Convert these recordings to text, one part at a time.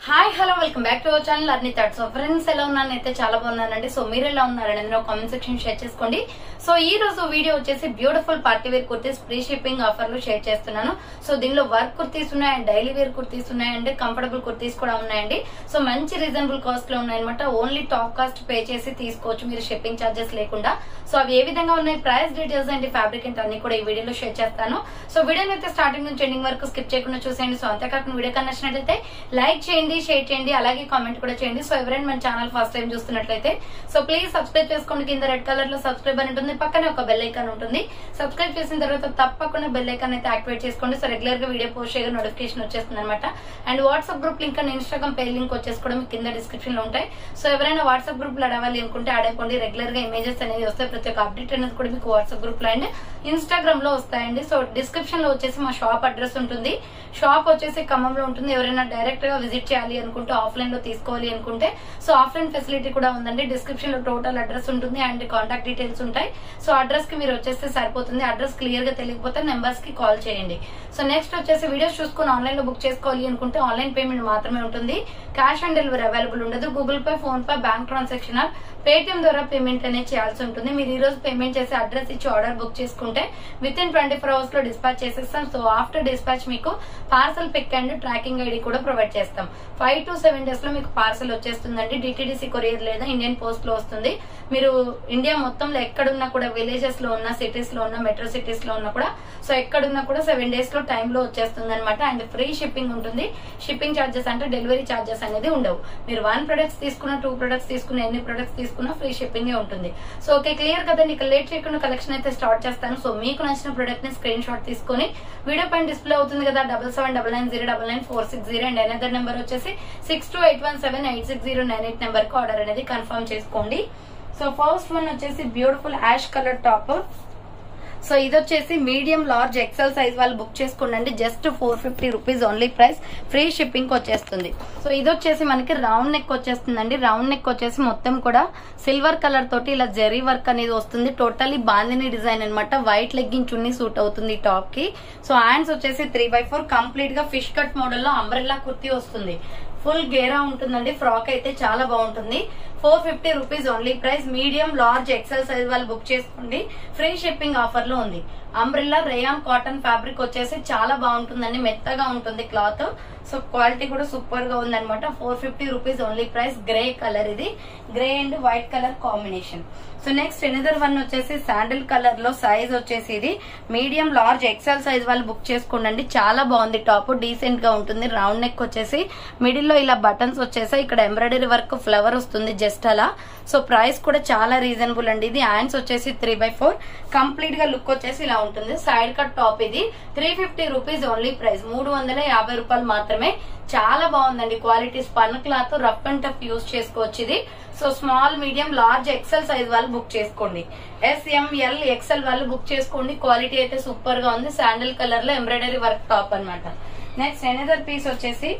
hi hello welcome back to our channel అర్ని third so friends ఎలా ఉన్నాను అయితే చాలా బాగున్నానండి సో మీరు ఎలా ఉన్నారని అందులో కామెంట్ సెక్షన్ షేర్ చేసుకోండి సో ఈ రోజు వీడియో వచ్చేసి beautiful party wear kurtis free shipping offer లో షేర్ చేస్తున్నాను సో దీనిలో వర్క్ కుర్తీస్ ఉన్నాయి అండ్ డైలీ వేర్ కుర్తీస్ ఉన్నాయండి కంఫర్టబుల్ కుర్తీస్ కూడా ఉన్నాయండి సో మంచి రీజనబుల్ కాస్ట్ లో ఉన్నాయన్నమాట ఓన్లీ టాప్ కాస్ట్ పే చేసి తీసుకోవచ్చు మీరు షిప్పింగ్ ఛార్జెస్ లేకుండా సో అవి ఏ విధంగా ఉన్నాయి ప్రైస్ డీటెయిల్స్ అండ్ ఫ్యాబ్రిక్ ఏంటి అన్ని కూడా ఈ వీడియోలో షేర్ చేస్తాను సో వీడియోని అయితే స్టార్టింగ్ నుంచి ఎండింగ్ వరకు స్కిప్ చేయకుండా చూసేయండి సో అంతేకాకుండా వీడియో కన్నా నచ్చినట్లయితే లైక్ చేయండి షేర్ చేయండి అలాగే కామెంట్ కూడా చేయండి సో ఎవరైనా మన ఛానల్ ఫస్ట్ టైం చూస్తున్నట్లయితే సో ప్లీజ్ సబ్స్క్రైబ్ చేసుకోండి కింద రెడ్ కలర్ లో సబ్స్క్రైబ్ అని ఉంటుంది పక్కనే ఒక బెల్ ఐకాన్ ఉంటుంది సబ్స్క్రైబ్ చేసిన తర్వాత తప్పకుండా బెల్ ఐకాన్ అయితే యాక్టివేట్ చేసుకోండి సో రెగ్యులర్ గా వీడియో పోస్ట్ చేయగా నోటిఫికేషన్ వచ్చేస్తుంది అనమాట and WhatsApp group link and Instagram page link వచ్చేసి కూడా మీకు కింద డిస్క్రిప్షన్ లో ఉంటాయి సో ఎవరైనా వాట్సాప్ గ్రూప్ లో అడగాలి అనుకుంటే యాడ్ అయిపోండి రెగ్యులర్ గా ఇమేజెస్ అనేవి వస్తాయి ప్రతి ఒక్క అప్డేట్ అనేది కూడా మీకు వాట్సాప్ గ్రూప్ లో అండ్ ఇన్స్టాగ్రామ్ లో వస్తాయండి సో డిస్క్రిప్షన్ లో వచ్చేసి మా షాప్ అడ్రస్ ఉంటుంది షాప్ వచ్చేసి ఖమ్మంలో ఉంటుంది ఎవరైనా డైరెక్ట్ గా విజిట్ చేయాలి అనుకుంటే ఆఫ్లైన్ లో తీసుకోవాలి అనుకుంటే సో ఆఫ్లైన్ ఫెసిలిటీ కూడా ఉందండి డిస్క్రిప్షన్ లో టోటల్ అడ్రస్ ఉంటుంది అండ్ కాంటాక్ట్ డీటెయిల్స్ ఉంటాయి సో అడ్రస్ కి మీరు వచ్చేస్తే సరిపోతుంది అడ్రస్ క్లియర్ గా తెలియకపోతే నెంబర్స్ కి కాల్ చేయండి సో నెక్స్ట్ వచ్చేసి వీడియోస్ చూసుకుని ఆన్లైన్ లో బుక్ చేసుకోవాలి అనుకుంటే ఆన్లైన్ పేమెంట్ మాత్రమే ఉంటుంది క్యాష్ ఆన్ డెలివరీ అవైలబుల్ ఉండదు Google pay PhonePe bank transaction Paytm ద్వారా పేమెంట్ అనేది చేయాల్సి ఉంటుంది మీరు ఈ రోజు పేమెంట్ చేసి అడ్రస్ ఇచ్చి ఆర్డర్ బుక్ చేసుకుంటే within twenty four hours లో డిస్పాచ్ చేసేస్తాం సో ఆఫ్టర్ డిస్పాచ్ మీకు parcel pick and tracking ID కూడా ప్రొవైడ్ చేస్తాం ఫైవ్ టు సెవెన్ డేస్ లో మీకు పార్సల్ వచ్చేస్తుందండి డిటిడిసి కొరియర్ లేదా ఇండియన్ పోస్ట్ లో వస్తుంది మీరు ఇండియా మొత్తంలో ఎక్కడున్నా కూడా విలేజెస్ లో ఉన్న సిటీస్ లో ఉన్న మెట్రో సిటీస్ లో ఉన్నా కూడా సో ఎక్కడున్నా కూడా సెవెన్ డేస్ లో టైం లో వచ్చేస్తుంది అనమాట అండ్ ఫ్రీ షిప్పింగ్ ఉంటుంది షిప్పింగ్ ఛార్జెస్ అంటే డెలివరీ ఛార్జెస్ అనేది ఉండవు మీరు వన్ ప్రొడక్ట్స్ తీసుకున్న టూ ప్రొడక్ట్స్ తీసుకున్న ఎన్ని ప్రొడక్ట్స్ తీసుకున్నా ఫ్రీ షిప్పింగ్ ఉంటుంది సో ఓకే క్లియర్ కదండి ఇక లేట్ చేయకుండా కలెక్షన్ అయితే స్టార్ట్ చేస్తాను సో మీకు నచ్చిన ప్రొడక్ట్ ని స్క్రీన్ షాట్ తీసుకొని వీడియో పైన డిస్ప్లే అవుతుంది కదా double seven double nine zero double nine four six zero and another number వచ్చేసి six two eight one seven eight six zero nine eight number కి ఆర్డర్ అనేది కన్ఫర్మ్ చేసుకోండి so first one వచ్చేసి beautiful ash colour top so ఇది వచ్చేసి medium large XL size వాళ్ళు book చేసుకోండి just four fifty rupees only price free shipping వచ్చేస్తుంది so ఇది వచ్చేసి మనకి రౌండ్ నెక్ వచ్చేస్తుందండి రౌండ్ నెక్ వచ్చేసి మొత్తం కూడా సిల్వర్ కలర్ తోటి ఇలా జెరీ వర్క్ అనేది వస్తుంది టోటలీ బాందిని డిజైన్ అనమాట వైట్ లెగ్గింగ్ చున్నీ సూట్ అవుతుంది ఈ టాప్ కి సో హ్యాండ్స్ వచ్చేసి త్రీ బై ఫోర్ కంప్లీట్ గా ఫిష్ కట్ మోడల్ లో అంబ్రెల్లా కుర్తీ వస్తుంది ఫుల్ గేరా ఉంటుందండి ఫ్రాక్ అయితే చాలా బాగుంటుంది four fifty rupees only price medium large XL size వాళ్ళు బుక్ చేసుకోండి ఫ్రీ షిప్పింగ్ ఆఫర్ లో ఉంది అంబ్రిల్లా రేయాన్ కాటన్ ఫ్యాబ్రిక్ వచ్చేసి చాలా బాగుంటుందండి మెత్తగా ఉంటుంది క్లాత్ సో క్వాలిటీ కూడా సూపర్ గా ఉందన్నమాట four fifty rupees only price grey colour ఇది grey and white colour combination so next another one వచ్చేసి శాండిల్ కలర్ లో సైజ్ వచ్చేసి ఇది మీడియం లార్జ్ ఎక్సెల్ సైజ్ వాళ్ళు బుక్ చేసుకోండి చాలా బాగుంది టాప్ డీసెంట్ గా ఉంటుంది రౌండ్ నెక్ వచ్చేసి మిడిల్ లో ఇలా బటన్స్ వచ్చేసాయి ఇక్కడ ఎంబ్రాయిడరీ వర్క్ ఫ్లవర్ వస్తుంది జస్ట్ అలా సో ప్రైస్ కూడా చాలా రీజనబుల్ అండి ఇది హ్యాండ్స్ వచ్చేసి త్రీ బై ఫోర్ కంప్లీట్ గా లుక్ వచ్చేసి ఇలా ఉంటుంది సైడ్ కట్ టాప్ ఇది three fifty rupees only price మూడు వందల యాభై రూపాయలు మాత్రమే చాలా బాగుందండి quality spun cloth rough and tough use చేసుకోవచ్చు ఇది so small medium large XL size వాళ్ళు బుక్ చేసుకోండి ఎస్ఎంఎల్ ఎక్సెల్ వాళ్ళు బుక్ చేసుకోండి క్వాలిటీ అయితే సూపర్ గా ఉంది శాండిల్ కలర్ లో ఎంబ్రాయిడరీ వర్క్ టాప్ అనమాట నెక్స్ట్ ఎనదర్ పీస్ వచ్చేసి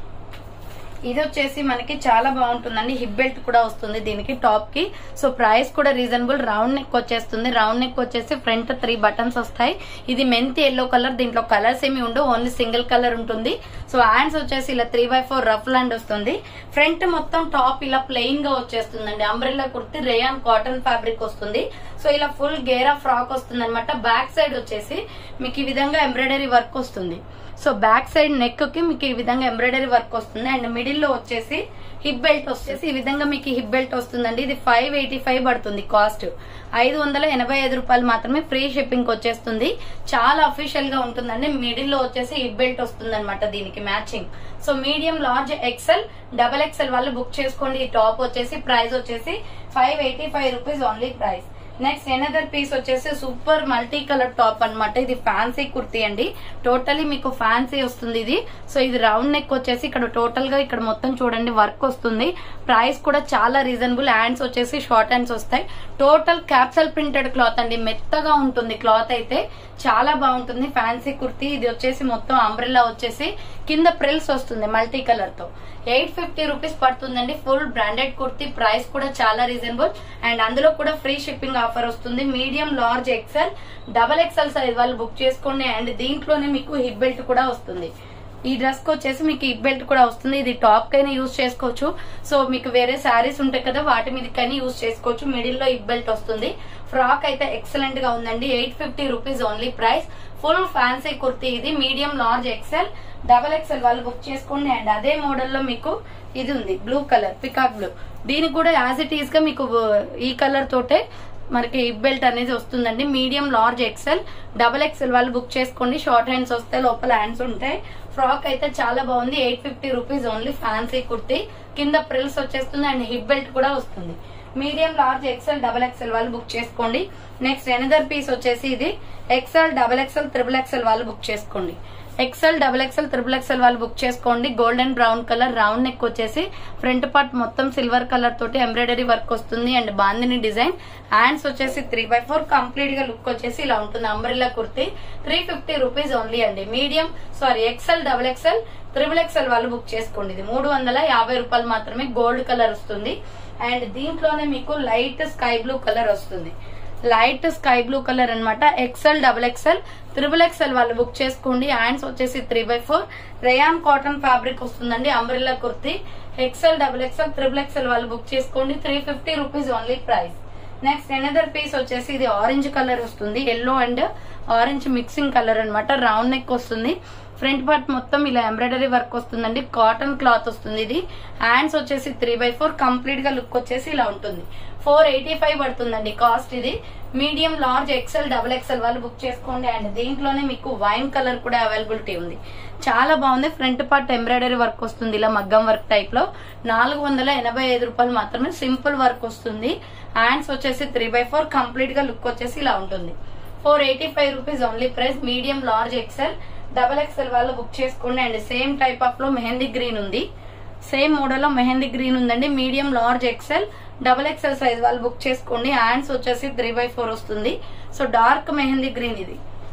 ఇది వచ్చేసి మనకి చాలా బాగుంటుందండి హిప్ బెల్ట్ కూడా వస్తుంది దీనికి టాప్ కి సో ప్రైస్ కూడా రీజనబుల్ రౌండ్ నెక్ వచ్చేస్తుంది రౌండ్ నెక్ వచ్చేసి ఫ్రంట్ త్రీ బటన్స్ వస్తాయి ఇది మెంతి ఎల్లో కలర్ దీంట్లో కలర్స్ ఏమి ఉండవు ఓన్లీ సింగిల్ కలర్ ఉంటుంది సో హ్యాండ్స్ వచ్చేసి ఇలా three by four rough land వస్తుంది ఫ్రంట్ మొత్తం టాప్ ఇలా ప్లెయిన్ గా వచ్చేస్తుందండి umbrella kurti rayon cotton fabric వస్తుంది సో ఇలా ఫుల్ గేరా ఫ్రాక్ వస్తుంది అనమాట బ్యాక్ సైడ్ వచ్చేసి మీకు ఈ విధంగా ఎంబ్రాయిడరీ వర్క్ వస్తుంది సో బ్యాక్ సైడ్ నెక్ కి మీకు ఈ విధంగా ఎంబ్రాయిడరీ వర్క్ వస్తుంది అండ్ మిడిల్ లో వచ్చేసి హిప్ బెల్ట్ వచ్చేసి ఈ విధంగా మీకు హిప్ బెల్ట్ వస్తుందండి ఇది ఫైవ్ ఎయిటీ ఫైవ్ పడుతుంది కాస్ట్ ఐదు వందల ఎనభై ఐదు రూపాయలు మాత్రమే ఫ్రీ షిప్పింగ్ వచ్చేస్తుంది చాలా అఫీషియల్ గా ఉంటుందండి మిడిల్ లో వచ్చేసి హిప్ బెల్ట్ వస్తుంది అనమాట దీనికి matching so medium large XL double XL వాళ్ళు బుక్ చేసుకోండి ఈ టాప్ వచ్చేసి ప్రైస్ వచ్చేసి five eighty five rupees only price next another piece వచ్చేసి సూపర్ మల్టీ కలర్ టాప్ అనమాట ఇది ఫ్యాన్సీ కుర్తీ అండి టోటలీ మీకు ఫ్యాన్సీ వస్తుంది ఇది సో ఇది రౌండ్ నెక్ వచ్చేసి ఇక్కడ టోటల్ గా ఇక్కడ మొత్తం చూడండి వర్క్ వస్తుంది ప్రైస్ కూడా చాలా రీజనబుల్ హ్యాండ్స్ వచ్చేసి షార్ట్ హ్యాండ్స్ వస్తాయి టోటల్ క్యాప్సల్ ప్రింటెడ్ క్లాత్ అండి మెత్తగా ఉంటుంది క్లాత్ అయితే చాలా బాగుంటుంది ఫ్యాన్సీ కుర్తీ ఇది వచ్చేసి మొత్తం అంబ్రెల్లా వచ్చేసి కింద ప్రిల్స్ వస్తుంది మల్టీ కలర్ తో ఎయిట్ ఫిఫ్టీ రూపీస్ పడుతుందండి ఫుల్ బ్రాండెడ్ కుర్తీ ప్రైస్ కూడా చాలా రీజనబుల్ అండ్ అందులో కూడా ఫ్రీ షిప్పింగ్ ఆఫర్ వస్తుంది medium large XL double XL size వాళ్ళు బుక్ చేసుకోండి అండ్ దీంట్లోనే మీకు హిప్ బెల్ట్ కూడా వస్తుంది ఈ డ్రెస్ కి వచ్చేసి మీకు హిప్ బెల్ట్ కూడా వస్తుంది ఇది టాప్ కైనా యూజ్ చేసుకోవచ్చు సో మీకు వేరే శారీస్ ఉంటాయి కదా వాటి మీదకైనా యూజ్ చేసుకోవచ్చు మిడిల్ లో హిప్ బెల్ట్ వస్తుంది ఫ్రాక్ అయితే ఎక్సలెంట్ గా ఉందండి eight fifty rupees only price full fancy kurti ఇది medium large XL double XL వాళ్ళు బుక్ చేసుకోండి అండ్ అదే మోడల్ లో మీకు ఇది ఉంది బ్లూ కలర్ పికాక్ బ్లూ దీనికి కూడా యాజ్ ఇట్ ఈస్ గా మీకు ఈ కలర్ తోటే మనకి హిప్ బెల్ట్ అనేది వస్తుందండి medium large XL double XL వాళ్ళు బుక్ చేసుకోండి షార్ట్ హ్యాండ్స్ వస్తాయి లోపల హ్యాండ్స్ ఉంటాయి ఫ్రాక్ అయితే చాలా బాగుంది eight fifty rupees only fancy kurti కింద ప్రిల్స్ వచ్చేస్తుంది అండ్ హిప్ బెల్ట్ కూడా వస్తుంది medium large XL double XL వాళ్ళు బుక్ చేసుకోండి నెక్స్ట్ ఎనదర్ పీస్ వచ్చేసి ఇది XL double XL triple XL వాళ్ళు బుక్ చేసుకోండి XL double XL triple XL వాళ్ళు బుక్ చేసుకోండి golden brown colour round neck వచ్చేసి ఫ్రంట్ పార్ట్ మొత్తం సిల్వర్ కలర్ తోటి ఎంబ్రాయిడరీ వర్క్ వస్తుంది అండ్ బాందిని డిజైన్ హ్యాండ్స్ వచ్చేసి త్రీ బై ఫోర్ కంప్లీట్ గా లుక్ వచ్చేసి ఇలా ఉంటుంది umbrella kurti three fifty rupees only అండి medium sorry XL double XL triple XL వాళ్ళు బుక్ చేసుకోండి ఇది మూడు వందల యాభై రూపాయలు మాత్రమే గోల్డ్ కలర్ వస్తుంది అండ్ దీంట్లోనే మీకు లైట్ స్కై బ్లూ కలర్ వస్తుంది లైట్ స్కై బ్లూ కలర్ అన్నమాట XL double XL triple XL వాళ్ళు బుక్ చేసుకోండి హ్యాండ్స్ వచ్చేసి three by four rayon cotton fabric వస్తుందండి umbrella kurti XL double XL triple XL వాళ్ళు బుక్ చేసుకోండి three fifty rupees only price next another piece వచ్చేసి ఇది orange colour వస్తుంది yellow and orange mixing colour అన్నమాట రౌండ్ నెక్ వస్తుంది front part మొత్తం ఇలా ఎంబ్రాయిడరీ వర్క్ వస్తుందండి కాటన్ క్లాత్ వస్తుంది ఇది హ్యాండ్స్ వచ్చేసి త్రీ బై ఫోర్ కంప్లీట్ గా లుక్ వచ్చేసి ఇలా ఉంటుంది ఫోర్ ఎయిటీ ఫైవ్ పడుతుందండి కాస్ట్ ఇది medium large XL double XL వాళ్ళు బుక్ చేసుకోండి అండ్ దీంట్లోనే మీకు వైన్ కలర్ కూడా అవైలబిలిటీ ఉంది చాలా బాగుంది ఫ్రంట్ పార్ట్ ఎంబ్రాయిడరీ వర్క్ వస్తుంది ఇలా మగ్గం వర్క్ టైప్ లో నాలుగు వందల ఎనభై ఐదు రూపాయలు మాత్రమే సింపుల్ వర్క్ వస్తుంది హ్యాండ్స్ వచ్చేసి త్రీ బై ఫోర్ కంప్లీట్ గా లుక్ వచ్చేసి ఇలా ఉంటుంది four eighty five rupees only price medium large XL double XL వాళ్ళు బుక్ చేసుకోండి అండ్ సేమ్ టైప్ ఆఫ్ లో మెహందీ గ్రీన్ ఉంది సేమ్ మోడల్ లో మెహందీ గ్రీన్ ఉందండి medium large XL double XL size వాళ్ళు బుక్ చేసుకోండి హ్యాండ్స్ వచ్చేసి త్రీ బై ఫోర్ వస్తుంది సో డార్క్ మెహందీ గ్రీన్ ఇది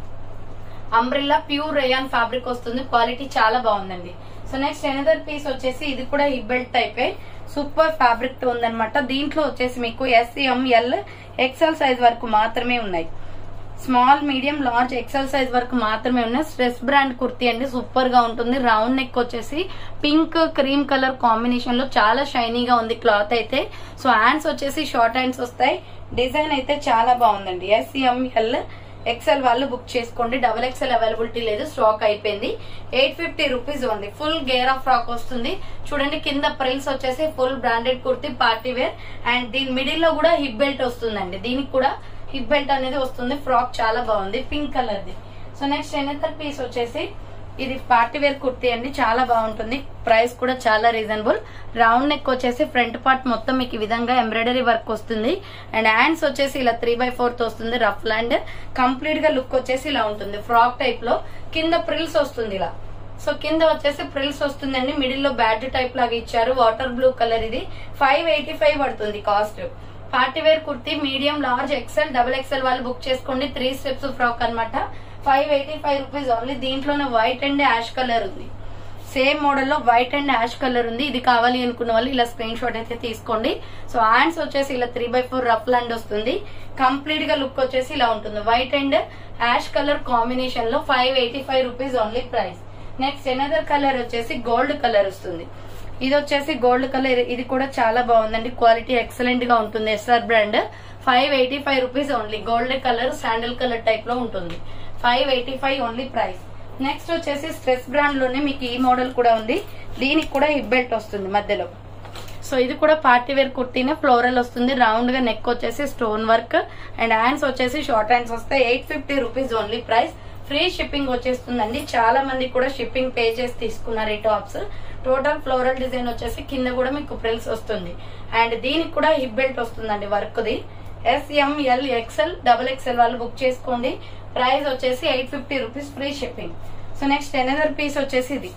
అంబ్రిల్లా ప్యూర్ రేయాన్ ఫ్యాబ్రిక్ వస్తుంది క్వాలిటీ చాలా బాగుందండి సో నెక్స్ట్ ఎనదర్ పీస్ వచ్చేసి ఇది కూడా హిప్ బెల్ట్ టైపే సూపర్ ఫ్యాబ్రిక్ తో ఉందన్నమాట దీంట్లో వచ్చేసి మీకు ఎస్ఎంఎల్ ఎక్సెల్ సైజ్ వరకు మాత్రమే ఉన్నాయి small medium large XL size వరకు మాత్రమే ఉన్నాయి స్ట్రెస్ బ్రాండ్ కుర్తీ అండి సూపర్ గా ఉంటుంది రౌండ్ నెక్ వచ్చేసి పింక్ క్రీమ్ కలర్ కాంబినేషన్ లో చాలా షైనీగా ఉంది క్లాత్ అయితే సో హ్యాండ్స్ వచ్చేసి షార్ట్ హ్యాండ్స్ వస్తాయి డిజైన్ అయితే చాలా బాగుందండి ఎస్ఎంఎల్ ఎక్సెల్ వాళ్ళు బుక్ చేసుకోండి డబుల్ ఎక్సెల్ అవైలబిలిటీ లేదు స్టాక్ అయిపోయింది eight fifty rupees only full గేర్ ఆఫ్ ఫ్రాక్ వస్తుంది చూడండి కింద ప్రిల్స్ వచ్చేసి full branded kurti party wear and దీని మిడిల్ లో కూడా హిప్ బెల్ట్ వస్తుందండి దీనికి కూడా హిప్ బెల్ట్ అనేది వస్తుంది ఫ్రాక్ చాలా బాగుంది పింక్ కలర్ ది సో నెక్స్ట్ ఎనతర్ పీస్ వచ్చేసి ఇది పార్టీ వేర్ కుర్తీ అండి చాలా బాగుంటుంది ప్రైస్ కూడా చాలా రీజనబుల్ రౌండ్ నెక్ వచ్చేసి ఫ్రంట్ పార్ట్ మొత్తం మీకు ఈ విధంగా ఎంబ్రాయిడరీ వర్క్ వస్తుంది అండ్ హ్యాండ్స్ వచ్చేసి ఇలా త్రీ బై ఫోర్త్ వస్తుంది రఫ్ ల్యాండ్ కంప్లీట్ గా లుక్ వచ్చేసి ఇలా ఉంటుంది ఫ్రాక్ టైప్ లో కింద ప్రిల్స్ వస్తుంది ఇలా సో కింద వచ్చేసి ప్రిల్స్ వస్తుందండి మిడిల్ లో బ్యాడ్ టైప్ లాగా ఇచ్చారు వాటర్ బ్లూ కలర్ ఇది ఫైవ్ ఎయిటీ ఫైవ్ పడుతుంది cost party wear kurti medium large XL double XL వాళ్ళు బుక్ చేసుకోండి త్రీ స్టెప్స్ ఫ్రాక్ అన్నమాట five eighty five rupees only దీంట్లోనే వైట్ అండ్ యాష్ కలర్ ఉంది సేమ్ మోడల్ లో వైట్ అండ్ యాష్ కలర్ ఉంది ఇది కావాలి అనుకున్న వాళ్ళు ఇలా స్క్రీన్ షాట్ అయితే తీసుకోండి సో హ్యాండ్స్ వచ్చేసి ఇలా three by four rough land వస్తుంది కంప్లీట్ గా లుక్ వచ్చేసి ఇలా ఉంటుంది white and ash colour combination లో five eighty five rupees only price next another colour వచ్చేసి గోల్డ్ కలర్ వస్తుంది ఇది వచ్చేసి గోల్డ్ కలర్ ఇది కూడా చాలా బాగుందండి క్వాలిటీ ఎక్సలెంట్ గా ఉంటుంది SR brand five eighty five rupees only gold colour sandal colour type లో ఉంటుంది five eighty five only price next వచ్చేసి స్ట్రెస్ బ్రాండ్ లోనే మీకు ఈ మోడల్ కూడా ఉంది దీనికి కూడా హిప్ బెల్ట్ వస్తుంది మధ్యలో సో ఇది కూడా పార్టీ వేర్ కుర్తీనే ఫ్లోరల్ వస్తుంది రౌండ్ గా నెక్ వచ్చేసి స్టోన్ వర్క్ అండ్ హ్యాండ్స్ వచ్చేసి షార్ట్ హ్యాండ్స్ వస్తాయి eight fifty rupees only price free shipping వచ్చేస్తుందండి చాలా మంది కూడా షిప్పింగ్ పే చేసి తీసుకున్నారు ఈ టాప్స్ టోటల్ ఫ్లోరల్ డిజైన్ వచ్చేసి కింద కూడా మీకు ప్రిల్స్ వస్తుంది అండ్ దీనికి కూడా హిప్ బెల్ట్ వస్తుందండి work the SML XL double XL వాళ్ళు బుక్ చేసుకోండి ప్రైస్ వచ్చేసి eight fifty rupees free shipping so next another piece వచ్చేసి ఇది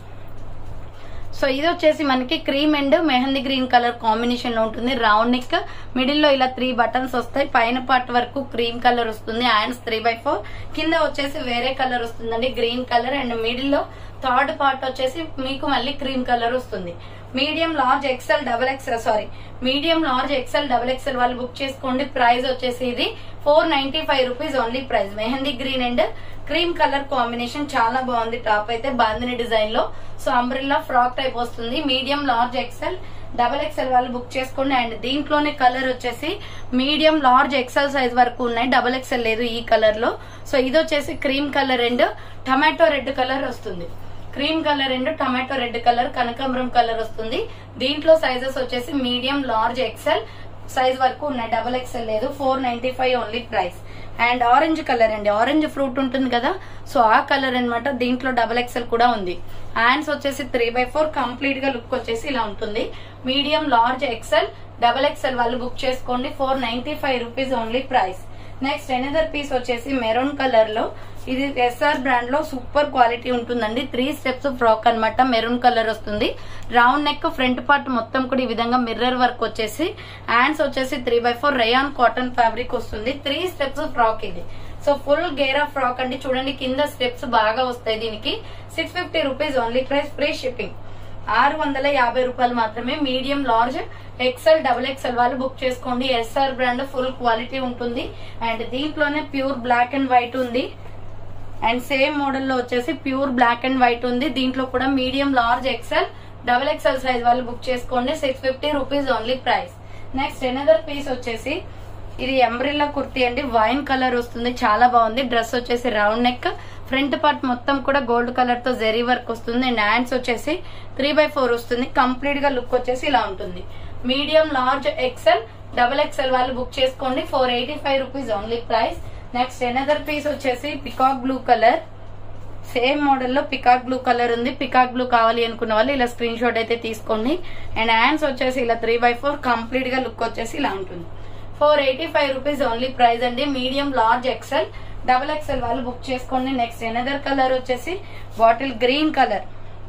సో ఇది వచ్చేసి మనకి cream and mehndi green colour combination లో ఉంటుంది రౌండ్ నెక్ మిడిల్ లో ఇలా త్రీ బటన్స్ వస్తాయి పైన పార్ట్ వరకు క్రీమ్ కలర్ వస్తుంది హ్యాండ్స్ త్రీ బై ఫోర్ కింద వచ్చేసి వేరే కలర్ వస్తుందండి గ్రీన్ కలర్ అండ్ మిడిల్ లో థర్డ్ పార్ట్ వచ్చేసి మీకు మళ్ళీ క్రీమ్ కలర్ వస్తుంది medium large XL double XL sorry medium large XL double XL వాళ్ళు బుక్ చేసుకోండి ప్రైస్ వచ్చేసి ఇది four ninety five rupees only price mehndi green and cream colour combination చాలా బాగుంది టాప్ అయితే బాందిని డిజైన్ లో సో అంబ్రిల్లా ఫ్రాక్ టైప్ వస్తుంది medium large XL double XL వాళ్ళు బుక్ చేసుకోండి అండ్ దీంట్లోనే కలర్ వచ్చేసి మీడియం లార్జ్ ఎక్సెల్ సైజ్ వరకు ఉన్నాయి డబల్ ఎక్సెల్ లేదు ఈ కలర్ లో సో ఇది వచ్చేసి cream colour and tomato red colour వస్తుంది cream colour and tomato red colour కనకాంబరం కలర్ వస్తుంది దీంట్లో సైజెస్ వచ్చేసి మీడియం లార్జ్ ఎక్సెల్ సైజ్ వరకు ఉన్నాయి డబల్ ఎక్సెల్ లేదు four ninety five only price and orange colour అండి ఆరెంజ్ ఫ్రూట్ ఉంటుంది కదా సో ఆ కలర్ అన్నమాట దీంట్లో డబల్ ఎక్సెల్ కూడా ఉంది హ్యాండ్స్ వచ్చేసి త్రీ బై ఫోర్ కంప్లీట్ గా లుక్ వచ్చేసి ఇలా ఉంటుంది medium large XL double XL వాళ్ళు బుక్ చేసుకోండి four ninety five rupees only price next another piece వచ్చేసి మెరూన్ కలర్ లో ఇది ఎస్ఆర్ బ్రాండ్ లో సూపర్ క్వాలిటీ ఉంటుందండి త్రీ స్టెప్స్ ఫ్రాక్ అన్నమాట మెరూన్ కలర్ వస్తుంది రౌండ్ నెక్ ఫ్రంట్ పార్ట్ మొత్తం కూడా ఈ విధంగా మిర్రర్ వర్క్ వచ్చేసి హ్యాండ్స్ వచ్చేసి three by four rayon cotton fabric వస్తుంది త్రీ స్టెప్స్ ఫ్రాక్ ఇది సో ఫుల్ గేరా ఫ్రాక్ అండి చూడండి కింద స్టెప్స్ బాగా వస్తాయి దీనికి six fifty rupees only price free shipping ఆరు వందల యాభై రూపాయలు మాత్రమే medium large XL double XL వాళ్ళు బుక్ చేసుకోండి ఎస్ఆర్ బ్రాండ్ ఫుల్ క్వాలిటీ ఉంటుంది అండ్ దీంట్లోనే ప్యూర్ బ్లాక్ అండ్ వైట్ ఉంది అండ్ సేమ్ మోడల్ లో వచ్చేసి ప్యూర్ బ్లాక్ అండ్ వైట్ ఉంది దీంట్లో కూడా medium large XL double XL size వాళ్ళు బుక్ చేసుకోండి six fifty rupees only price next another piece వచ్చేసి ఇది ఎంబ్రిల్లా కుర్తీ అండి వైన్ కలర్ వస్తుంది చాలా బాగుంది డ్రెస్ వచ్చేసి రౌండ్ నెక్ ఫ్రంట్ పార్ట్ మొత్తం కూడా గోల్డ్ కలర్ తో జెరీ వర్క్ వస్తుంది అండ్ హ్యాండ్స్ వచ్చేసి త్రీ బై ఫోర్ వస్తుంది కంప్లీట్ గా లుక్ వచ్చేసి ఇలా ఉంటుంది medium large XL double XL వాళ్ళు బుక్ చేసుకోండి four eighty five rupees only price next another piece వచ్చేసి peacock blue colour same model లో పికాక్ బ్లూ కలర్ ఉంది పికాక్ బ్లూ కావాలి అనుకున్న వాళ్ళు ఇలా స్క్రీన్ షాట్ అయితే తీసుకోండి అండ్ హ్యాండ్స్ వచ్చేసి ఇలా త్రీ బై ఫోర్ కంప్లీట్ గా లుక్ వచ్చేసి ఇలా ఉంటుంది four eighty five rupees only price అండి medium large XL double XL వాళ్ళు బుక్ చేసుకోండి నెక్స్ట్ ఎనదర్ కలర్ వచ్చేసి bottle green colour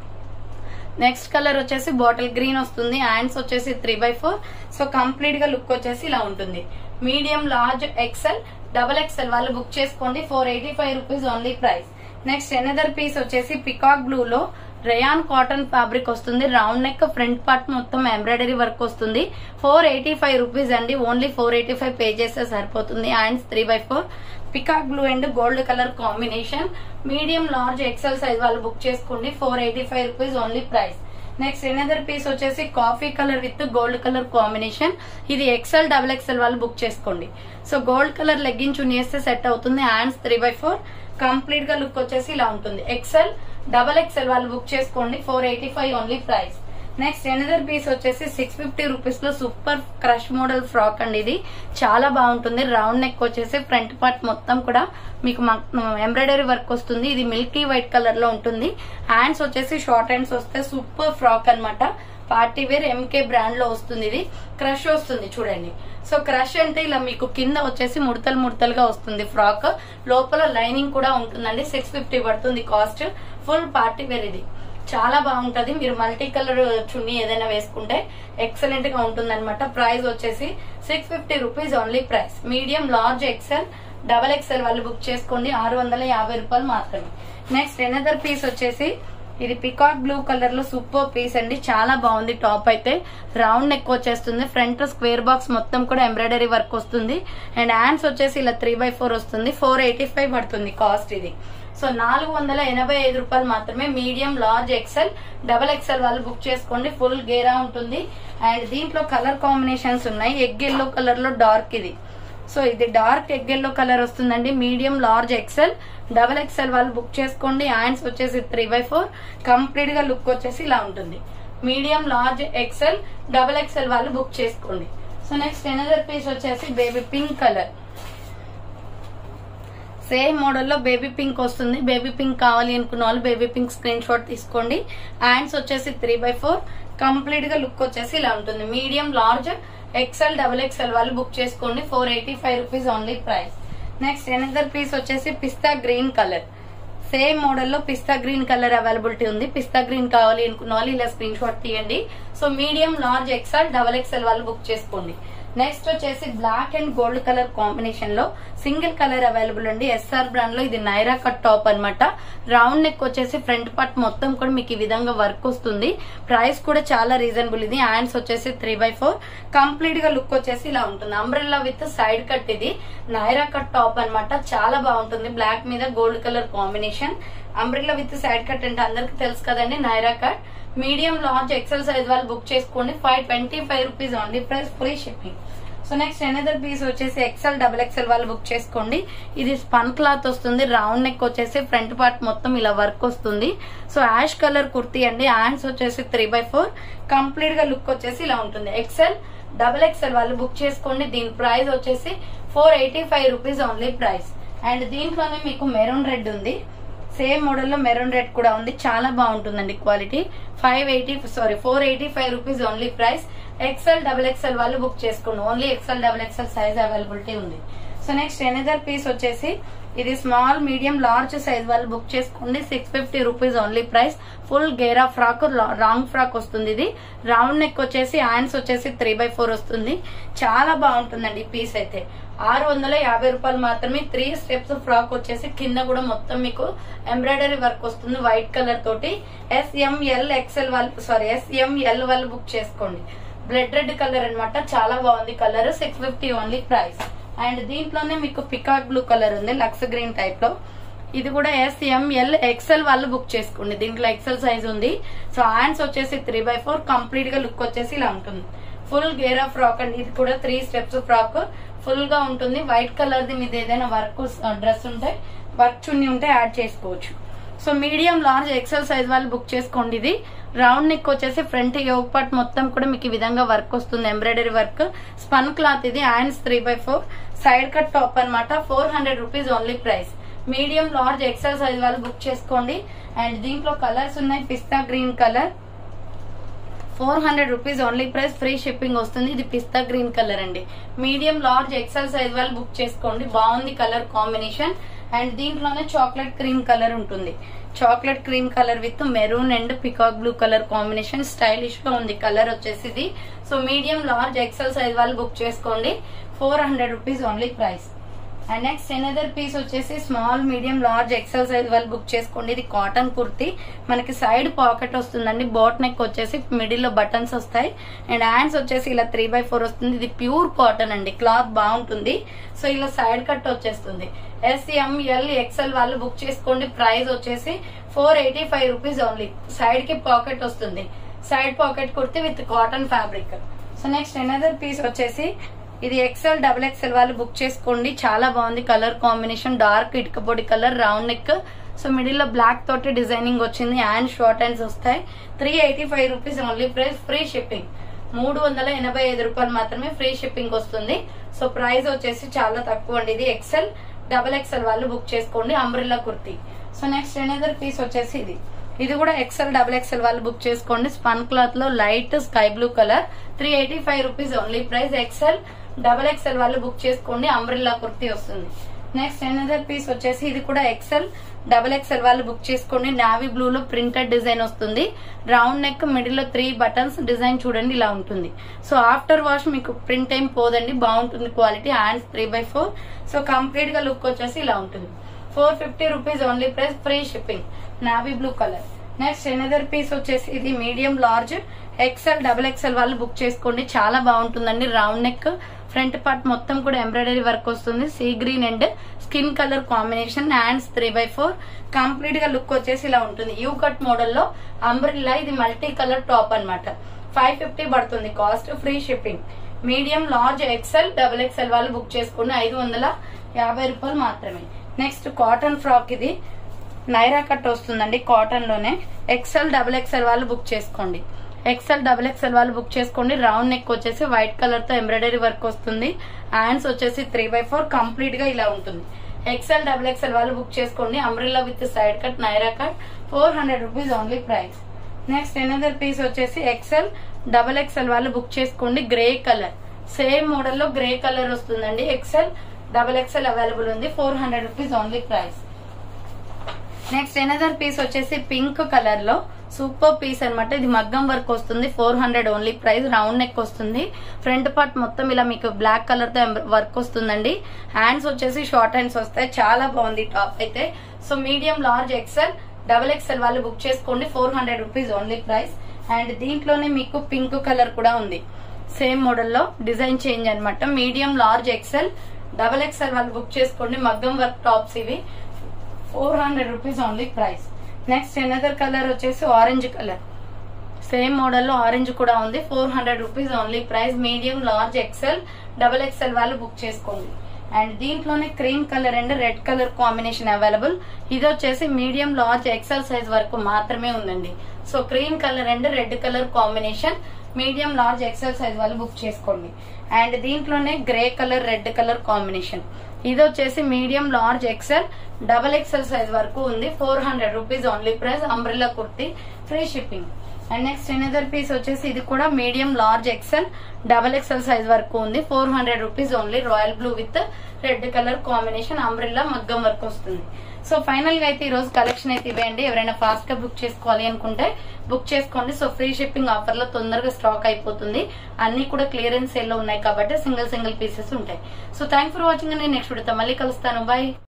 next colour వచ్చేసి బాటిల్ గ్రీన్ వస్తుంది హ్యాండ్స్ వచ్చేసి three by four so complete గా లుక్ వచ్చేసి ఇలా ఉంటుంది medium large XL double XL వాళ్ళు బుక్ చేసుకోండి four eighty five rupees only price next another piece వచ్చేసి పికాక్ బ్లూ లో రేయాన్ కాటన్ ఫ్యాబ్రిక్ వస్తుంది రౌండ్ నెక్ ఫ్రంట్ పార్ట్ మొత్తం ఎంబ్రాయిడరీ వర్క్ వస్తుంది ఫోర్ ఎయిటీ ఫైవ్ రూపీస్ అండి only four eighty five pay చేస్తే సరిపోతుంది hands three by four peacock blue and gold colour combination medium large XL size వాళ్ళు book చేసుకోండి four eighty five rupees only price next another piece వచ్చేసి coffee colour with gold colour combination ఇది XL double XL వాళ్ళు book చేసుకోండి so gold colour legging chunni వేస్తే set అవుతుంది hands three by four complete గా look వచ్చేసి ఇలా ఉంటుంది ఎక్సెల్ డబల్ ఎక్సెల్ వాళ్ళు బుక్ చేసుకోండి four eighty five only price next another piece వచ్చేసి సిక్స్ ఫిఫ్టీ రూపీస్ లో సూపర్ క్రష్ మోడల్ ఫ్రాక్ అండి ఇది చాలా బాగుంటుంది రౌండ్ నెక్ వచ్చేసి ఫ్రంట్ పార్ట్ మొత్తం కూడా మీకు ఎంబ్రాయిడరీ వర్క్ వస్తుంది ఇది మిల్కీ వైట్ కలర్ లో ఉంటుంది హ్యాండ్స్ వచ్చేసి షార్ట్ హ్యాండ్స్ వస్తే సూపర్ ఫ్రాక్ అన్నమాట పార్టీ వేర్ ఎంకే బ్రాండ్ లో వస్తుంది ఇది క్రష్ వస్తుంది చూడండి సో క్రష్ అంటే ఇలా మీకు కింద వచ్చేసి ముడతలు ముడతలుగా వస్తుంది ఫ్రాక్ లోపల లైనింగ్ కూడా ఉంటుందండి సిక్స్ ఫిఫ్టీ పడుతుంది కాస్ట్ ఫుల్ పార్టీ వేర్ ఇది చాలా బాగుంటది మీరు మల్టీ కలర్ చున్నీ ఏదైనా వేసుకుంటే ఎక్సలెంట్ గా ఉంటుంది అనమాట ప్రైస్ వచ్చేసి six fifty rupees only price medium large XL double XL వాళ్ళు బుక్ చేసుకోండి ఆరు వందల యాభై రూపాయలు మాత్రమే నెక్స్ట్ ఎనదర్ పీస్ వచ్చేసి ఇది పికాక్ బ్లూ కలర్ లో సూపర్ పీస్ అండి చాలా బాగుంది టాప్ అయితే రౌండ్ నెక్ వచ్చేస్తుంది ఫ్రంట్ స్క్వేర్ బాక్స్ మొత్తం కూడా ఎంబ్రాయిడరీ వర్క్ వస్తుంది అండ్ హ్యాండ్స్ వచ్చేసి ఇలా త్రీ బై ఫోర్ వస్తుంది ఫోర్ ఎయిటీ ఫైవ్ పడుతుంది కాస్ట్ ఇది సో నాలుగు వందల ఎనభై ఐదు రూపాయలు మాత్రమే medium large XL double XL వాళ్ళు బుక్ చేసుకోండి ఫుల్ గేరా ఉంటుంది అండ్ దీంట్లో కలర్ కాంబినేషన్స్ ఉన్నాయి ఎగ్ ఎల్లో కలర్ లో డార్క్ ఇది సో ఇది డార్క్ ఎగ్ ఎల్లో కలర్ వస్తుందండి medium large XL double XL వాళ్ళు బుక్ చేసుకోండి హ్యాండ్స్ వచ్చేసి త్రీ బై ఫోర్ కంప్లీట్ గా లుక్ వచ్చేసి ఇలా ఉంటుంది medium large XL double XL వాళ్ళు బుక్ చేసుకోండి సో నెక్స్ట్ ఎనదర్ పీస్ వచ్చేసి బేబీ పింక్ కలర్ సేమ్ మోడల్లో బేబీ పింక్ వస్తుంది బేబీ పింక్ కావాలి అనుకున్న వాళ్ళు బేబీ పింక్ స్క్రీన్ షాట్ తీసుకోండి హ్యాండ్స్ వచ్చేసి త్రీ బై ఫోర్ కంప్లీట్ గా లుక్ వచ్చేసి ఇలా ఉంటుంది medium large XL double XL వాళ్ళు బుక్ చేసుకోండి four eighty five rupees only price next another piece వచ్చేసి పిస్తా గ్రీన్ కలర్ సేమ్ మోడల్లో పిస్తా గ్రీన్ కలర్ అవైలబిలిటీ ఉంది పిస్తా గ్రీన్ కావాలి అనుకున్న వాళ్ళు ఇలా స్క్రీన్ షాట్ తీయండి so medium large XL double XL వాళ్ళు బుక్ చేసుకోండి నెక్స్ట్ వచ్చేసి black and gold colour combination లో సింగిల్ కలర్ అవైలబుల్ అండి ఎస్ఆర్ బ్రాండ్ లో ఇది నైరా కట్ టాప్ అన్నమాట రౌండ్ నెక్ వచ్చేసి ఫ్రంట్ పార్ట్ మొత్తం కూడా మీకు ఈ విధంగా వర్క్ వస్తుంది ప్రైస్ కూడా చాలా రీజనబుల్ ఇది హ్యాండ్స్ వచ్చేసి త్రీ బై ఫోర్ కంప్లీట్ గా లుక్ వచ్చేసి ఇలా ఉంటుంది అంబ్రెల్లా విత్ సైడ్ కట్ ఇది నైరా కట్ టాప్ అన్నమాట చాలా బాగుంటుంది బ్లాక్ మీద gold colour combination umbrella with side cut అంటే అందరికి తెలుసు కదండి Naira cut medium large XL size వాళ్ళు బుక్ చేసుకోండి five twenty five rupees only price free shipping so next another piece వచ్చేసి ఎక్సెల్ డబుల్ ఎక్సెల్ వాళ్ళు బుక్ చేసుకోండి ఇది స్పన్ క్లాత్ వస్తుంది రౌండ్ నెక్ వచ్చేసి ఫ్రంట్ పార్ట్ మొత్తం ఇలా వర్క్ వస్తుంది సో యాష్ కలర్ కుర్తీ అండి హ్యాండ్స్ వచ్చేసి త్రీ బై ఫోర్ కంప్లీట్ గా లుక్ వచ్చేసి ఇలా ఉంటుంది ఎక్సెల్ డబుల్ ఎక్సెల్ వాళ్ళు బుక్ చేసుకోండి దీని ప్రైస్ వచ్చేసి four eighty five rupees only price and దీంట్లోనే మీకు మెరూన్ రెడ్ ఉంది సేమ్ మోడల్ లో మెరూన్ రెడ్ కూడా ఉంది చాలా బాగుంటుందండి quality five eighty sorry four eighty five rupees only price XL double XL వాళ్ళు బుక్ చేసుకోండి only XL double XL size availability ఉంది సో నెక్స్ట్ ఎనదర్ పీస్ వచ్చేసి ఇది స్మాల్ మీడియం లార్జ్ సైజ్ వాళ్ళు బుక్ చేసుకోండి six fifty rupees only price full గేరా frock long frock వస్తుంది ఇది రౌండ్ నెక్ వచ్చేసి హ్యాండ్స్ వచ్చేసి త్రీ బై ఫోర్ వస్తుంది చాలా బాగుంటుందండి ఈ పీస్ అయితే ఆరు వందల యాభై రూపాయలు మాత్రమే త్రీ స్టెప్స్ ఫ్రాక్ వచ్చేసి కింద కూడా మొత్తం మీకు ఎంబ్రాయిడరీ వర్క్ వస్తుంది వైట్ కలర్ తోటి ఎస్ఎంఎల్ ఎక్సెల్ వాళ్ళు సారీ ఎస్ఎంఎల్ వాళ్ళు బుక్ చేసుకోండి బ్లడ్ రెడ్ కలర్ అన్నమాట చాలా బాగుంది colour six fifty only price and దీంట్లోనే మీకు పికాక్ బ్లూ కలర్ ఉంది లక్స్ గ్రీన్ టైప్ లో ఇది కూడా ఎస్ఎంఎల్ ఎక్సెల్ వాళ్ళు బుక్ చేసుకోండి దీంట్లో ఎక్సెల్ సైజ్ ఉంది సో హ్యాండ్స్ వచ్చేసి త్రీ బై ఫోర్ కంప్లీట్ గా లుక్ వచ్చేసి ఇలా ఉంటుంది ఫుల్ గేరా ఫ్రాక్ అండి ఇది కూడా త్రీ స్టెప్స్ ఫ్రాక్ ఫుల్ గా ఉంటుంది వైట్ కలర్ ది మీద ఏదైనా వర్క్ డ్రెస్ ఉంటే వర్క్ చున్నీ ఉంటే యాడ్ చేసుకోవచ్చు so medium large XL size వాళ్ళు బుక్ చేసుకోండి ఇది రౌండ్ నెక్ వచ్చేసి ఫ్రంట్ యోగ్ పార్ట్ మొత్తం కూడా మీకు ఈ విధంగా వర్క్ వస్తుంది ఎంబ్రాయిడరీ వర్క్ స్పన్ క్లాత్ ఇది hands three by four side cut top అన్నమాట four hundred rupees only price medium large XL size వాళ్ళు బుక్ చేసుకోండి అండ్ దీంట్లో కలర్స్ ఉన్నాయి పిస్తా green colour four hundred rupees only price free shipping వస్తుంది ఇది పిస్తా గ్రీన్ కలర్ అండి మీడియం లార్జ్ ఎక్సెల్ సైజ్ వాళ్ళు బుక్ చేసుకోండి బాగుంది కలర్ కాంబినేషన్ అండ్ దీంట్లోనే చాక్లెట్ క్రీమ్ కలర్ ఉంటుంది chocolate cream colour with maroon and peacock blue colour combination stylish గా ఉంది కలర్ వచ్చేసి ఇది so medium large XL size వాళ్ళు బుక్ చేసుకోండి four hundred rupees only price and next another piece వచ్చేసి small medium large XL size వాళ్ళు book చేసుకోండి ఇది కాటన్ కుర్తి మనకి సైడ్ పాకెట్ వస్తుందండి బోట్ నెక్ వచ్చేసి మిడిల్ లో బటన్స్ వస్తాయి అండ్ హ్యాండ్స్ వచ్చేసి ఇలా త్రీ బై ఫోర్ వస్తుంది ఇది ప్యూర్ కాటన్ అండి క్లాత్ బాగుంటుంది సో ఇలా సైడ్ కట్ వచ్చేస్తుంది ఎస్ఎంఎల్ ఎక్సెల్ వాళ్ళు బుక్ చేసుకోండి ప్రైస్ వచ్చేసి four eighty five rupees only side కి పాకెట్ వస్తుంది side pocket kurti with cotton fabric so next another piece వచ్చేసి ఇది ఎక్సెల్ డబుల్ ఎక్సెల్ వాళ్ళు బుక్ చేసుకోండి చాలా బాగుంది కలర్ కాంబినేషన్ డార్క్ ఇటుక పొడి colour round neck so middle లో బ్లాక్ తోటి డిజైనింగ్ వచ్చింది హ్యాండ్ షార్ట్ హ్యాండ్స్ వస్తాయి three eighty five rupees only price free shipping మూడు వందల ఎనభై ఐదు రూపాయలు మాత్రమే ఫ్రీ షిప్పింగ్ వస్తుంది సో ప్రైస్ వచ్చేసి చాలా తక్కువ అండి ఇది ఎక్సెల్ డబల్ ఎక్సెల్ వాళ్ళు బుక్ చేసుకోండి umbrella kurti so next another piece వచ్చేసి ఇది ఇది కూడా ఎక్సెల్ డబుల్ ఎక్సెల్ వాళ్ళు బుక్ చేసుకోండి స్పన్ క్లాత్ లో light sky blue colour three eighty five rupees only price XL double XL వాళ్ళు బుక్ చేసుకోండి అంబ్రిల్లా కుర్తి వస్తుంది నెక్స్ట్ ఎనదర్ పీస్ వచ్చేసి ఇది కూడా ఎక్సెల్ డబల్ ఎక్సెల్ వాళ్ళు బుక్ చేసుకోండి నావీ బ్లూ లో ప్రింటెడ్ డిజైన్ వస్తుంది రౌండ్ నెక్ మిడిల్ లో త్రీ బటన్స్ డిజైన్ చూడండి ఇలా ఉంటుంది సో ఆఫ్టర్ వాష్ మీకు ప్రింట్ ఏం పోదండి బాగుంటుంది quality hands three by four so complete గా లుక్ వచ్చేసి ఇలా ఉంటుంది four fifty rupees only price free shipping navy blue colour next another piece వచ్చేసి ఇది medium large XL double XL వాళ్ళు బుక్ చేసుకోండి చాలా బాగుంటుందండి రౌండ్ నెక్ ఫ్రంట్ పార్ట్ మొత్తం కూడా ఎంబ్రాయిడరీ వర్క్ వస్తుంది sea green and skin colour combination hands three by four complete గా లుక్ వచ్చేసి ఇలా ఉంటుంది యూ కట్ మోడల్ లో అంబ్రిల్లా ఇది మల్టీ కలర్ టాప్ అన్నమాట ఫైవ్ ఫిఫ్టీ పడుతుంది cost free shipping medium large XL double XL వాళ్ళు బుక్ చేసుకోండి ఐదు వందల యాభై రూపాయలు మాత్రమే నెక్స్ట్ కాటన్ ఫ్రాక్ ఇది నైరా కట్ వస్తుందండి కాటన్ లోనే ఎక్సెల్ డబుల్ ఎక్సెల్ వాళ్ళు బుక్ చేసుకోండి ఎక్సెల్ డబుల్ ఎక్సెల్ వాళ్ళు బుక్ చేసుకోండి రౌండ్ నెక్ వచ్చేసి వైట్ కలర్ తో ఎంబ్రాయిడరీ వర్క్ వస్తుంది హ్యాండ్స్ వచ్చేసి త్రీ బై ఫోర్ కంప్లీట్ గా ఇలా ఉంటుంది ఎక్సెల్ డబుల్ ఎక్సెల్ వాళ్ళు బుక్ చేసుకోండి umbrella with side cut Naira cut four hundred rupees only price next another piece వచ్చేసి ఎక్సెల్ డబల్ ఎక్సెల్ వాళ్ళు బుక్ చేసుకోండి గ్రే కలర్ సేమ్ మోడల్ లో గ్రే కలర్ వస్తుందండి ఎక్సెల్ డబల్ ఎక్సెల్ అవైలబుల్ ఉంది four hundred rupees only price next another piece వచ్చేసి pink colour లో super piece అన్నమాట ఇది మగ్గం వర్క్ వస్తుంది four hundred only price round neck వస్తుంది ఫ్రంట్ పార్ట్ మొత్తం ఇలా మీకు బ్లాక్ కలర్ తో వర్క్ వస్తుందండి హ్యాండ్స్ వచ్చేసి షార్ట్ హ్యాండ్స్ వస్తాయి చాలా బాగుంది టాప్ అయితే so medium large XL double XL వాళ్ళు బుక్ చేసుకోండి four hundred rupees only price and దీంట్లోనే మీకు పింక్ కలర్ కూడా ఉంది సేమ్ మోడల్లో డిజైన్ చేంజ్ అన్నమాట medium large XL double XL వాళ్ళు బుక్ చేసుకోండి మగ్గం వర్క్ టాప్స్ ఇవి four hundred rupees only price next another colour వచ్చేసి ఆరెంజ్ కలర్ సేమ్ మోడల్లో ఆరెంజ్ కూడా ఉంది four hundred rupees only price medium large XL double XL వాళ్ళు బుక్ చేసుకోండి అండ్ దీంట్లోనే cream colour and red colour combination available ఇది వచ్చేసి medium large XL size వరకు మాత్రమే ఉందండి so cream colour and red colour combination medium large XL size వాళ్ళు book చేసుకోండి అండ్ దీంట్లోనే grey colour red colour combination ఇది వచ్చేసి medium large XL double XL size వరకు ఉంది four hundred rupees only price umbrella kurti free shipping and next another piece వచ్చేసి ఇది కూడా medium large XL double XL size వరకు ఉంది four hundred rupees only royal blue with red colour combination umbrella మగ్గం work వస్తుంది so final గా అయితే ఈ రోజు కలెక్షన్ అయితే ఇవ్వండి ఎవరైనా ఫాస్ట్ గా బుక్ చేసుకోవాలి అనుకుంటే బుక్ చేసుకోండి సో ఫ్రీ షిప్పింగ్ ఆఫర్ లో తొందరగా స్టాక్ అయిపోతుంది అన్ని కూడా క్లియరెన్స్ సేల్ లో ఉన్నాయి కాబట్టి సింగిల్ సింగిల్ పీసెస్ ఉంటాయి సో థ్యాంక్ ఫర్ వాచింగ్ నేను నెక్స్ట్ వీడియోతో మళ్ళీ కలుస్తాను బాయ్